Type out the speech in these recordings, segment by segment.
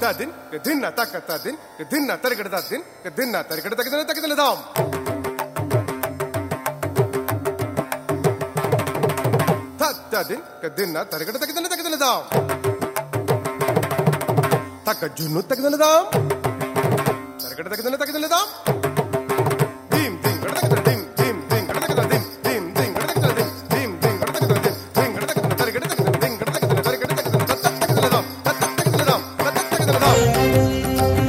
ததின் தின்ன தக்க ததின் தின்ன தரிக்கட ததின் தின்ன தரிக்கட தக்க தக்க தலதாம் ததின் தின்ன தரிக்கட தக்க தக்க தலதாம் தக்க ஜுன்னு தக்க தலதாம் தரிக்கட தக்க தக்க தலதாம் தீம் தீம் கட தக்க தீம் தீம் தீம் கட தக்க தீம் தீம் தீம் கட தக்க தீம் தீம் தீம் கட தக்க தீம் தீம் கட தக்க தரிக்கட தக்க தீம் கட தக்க தரிக்கட தக்க தக்க தக்க தலதாம் தக்க தக்க தலதாம் தக்க தக்க தலதாம்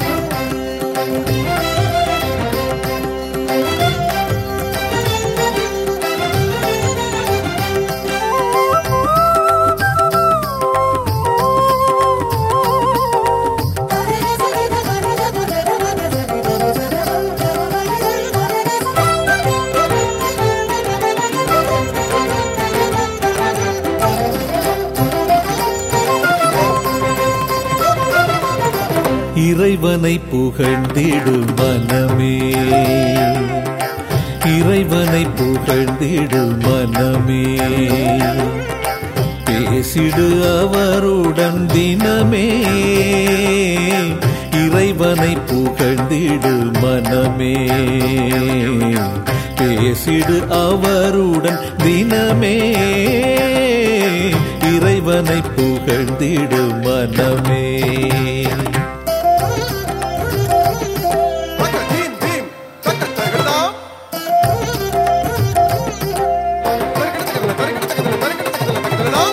இறைவனை புகழ்ந்திடு மனமே இறைவனை புகழ்ந்திடு மனமே பேசிடு அவருடன் தினமே இறைவனை புகழ்ந்திடு மனமே பேசிடு அவருடன் தினமே இறைவனை புகழ்ந்திடு மனமே தக்க தீம் தீம் தக்க தரிக்கடதாம் தரிக்கட தக்க தரிக்கட தக்க தரிக்கட தக்க தக்க தலதாம்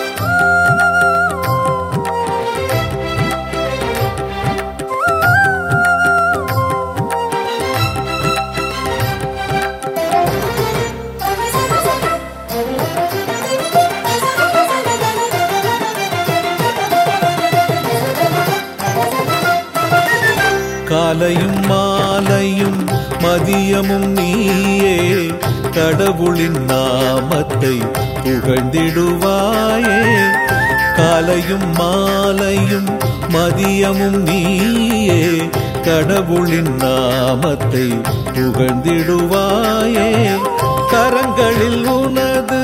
காலையும் மாலையும் மதியமும் நீயே கடவுளின் நாமத்தை புகழ்ந்திடுவாயே காலையும் மாலையும் மதியமும் நீயே கடவுளின் நாமத்தை புகழ்ந்திடுவாயே கரங்களில் உனது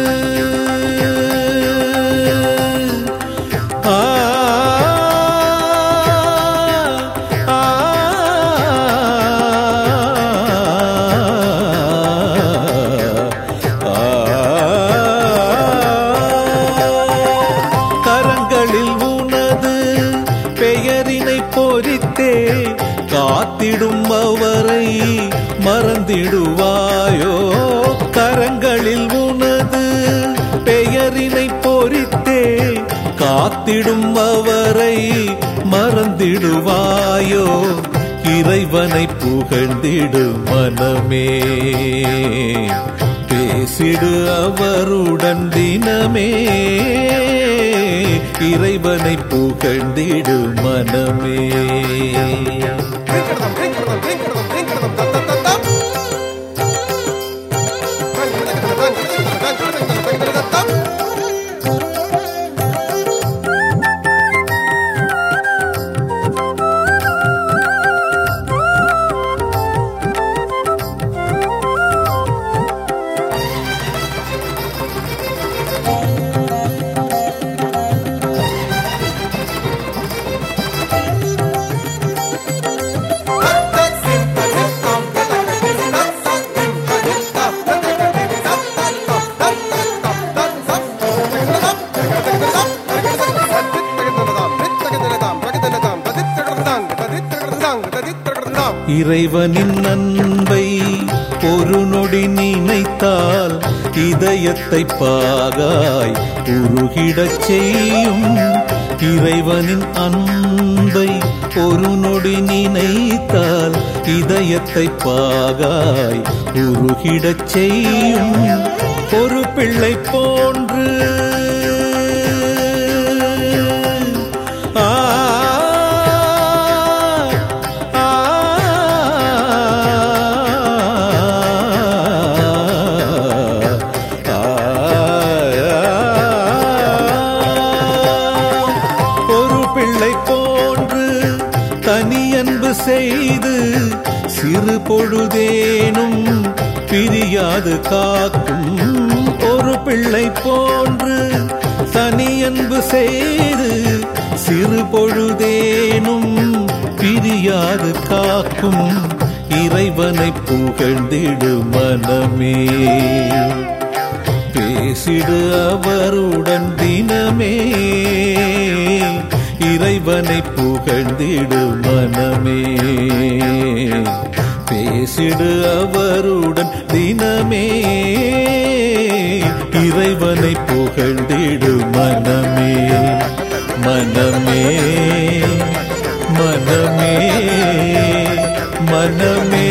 ஆ ஆ கரங்களில் உனது பெயரினை பொறித்தே காத்திடும் அவரை மறந்திடுவாயோ கரங்களில் உனது பெயரினை பொறித்தே காத்திடும் அவரை மறந்திடுவாயோ இறைவனை புகழ்ந்திடு மனமே பேசிடு அவருடன் தினமே இறைவனை புகழ்ந்திடு மனமே தரிக்கடதாம் தரிக்கடதாம் தரிக்கடதாம் தரிக்கடதாம் தத்த தத்தம் தரிக்கட தக்க தரிக்கட தக்க தரிக்கட தக்க தத்தம் இறைவனின் அன்பை ஒரு நொடி நினைத்தால் இதயத்தை பாகாய் உருகிடச் செய்யும் இறைவனின் அன்பை ஒரு நொடி நினைத்தால் இதயத்தை பாகாய் உருகிடச் செய்யும் ஒரு பிள்ளை போன்று ஆ ஆ ஒரு பிள்ளை போன்று தனியன்பு செய்து சிறு பொழுதேனும் பிரியாது காக்கும் ஒரு பிள்ளை போன்று தனியன்பு செய்து சிறு பொழுதேனும் பிரியாது காக்கும் இறைவனை புகழ்ந்திடு மனமே பேசிடு அவருடன் தினமே இறைவனை புகழ்ந்திடு மனமே பேசிடு அவருடன் தினமே இறைவனை புகழ்ந்திடு மனமே மனமே மனமே மனமே